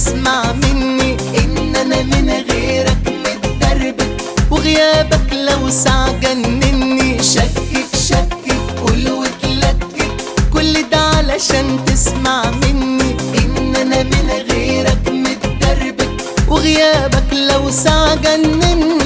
تسمع مني ان انا من غيرك متدربك وغيابك لو ساعة جنني شكك شكك قول وتلكك كل ده علشان تسمع مني ان انا من غيرك متدربك وغيابك لو ساعة جنني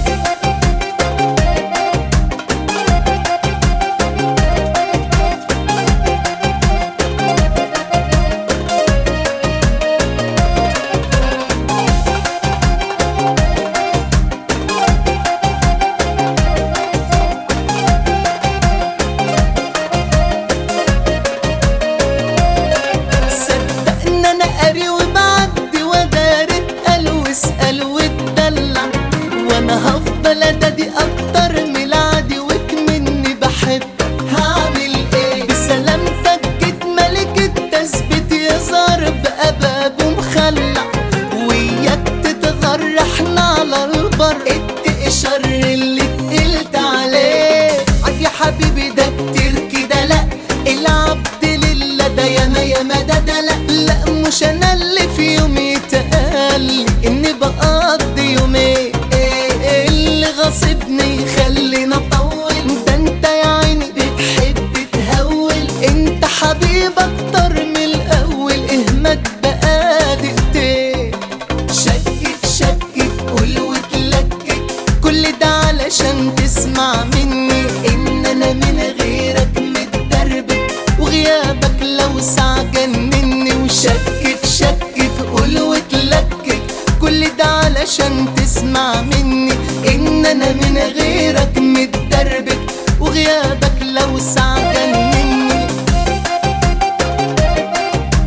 صدق ان انا قاري وبعدي ودارت قال واسال واتدلع وانا هفضل ادادي اكتر من العادي وكمني بحب هعمل ايه بسلامتك جيت ملك التثبيت يظهر بأباب مخلع وياك تتغر احنا على البر اتقي شر اللي اتقلت عليه عاد يا حبيبي ده كتير كده لا العبد لله ده ياما ياما ده ده لا لا مش انا اللي في يوم يتقال اني بقضي يومين ايه اللي غاصبني يخليني اطول ده انت يا عيني بتحب تهول انت حبيب اكتر من الاول اهمت بقى دقيقتين شكك شكك قول وتلكك كل ده علشان تسمع مني ان انا من غيرك متدربك وغيابك لو ساعة جنني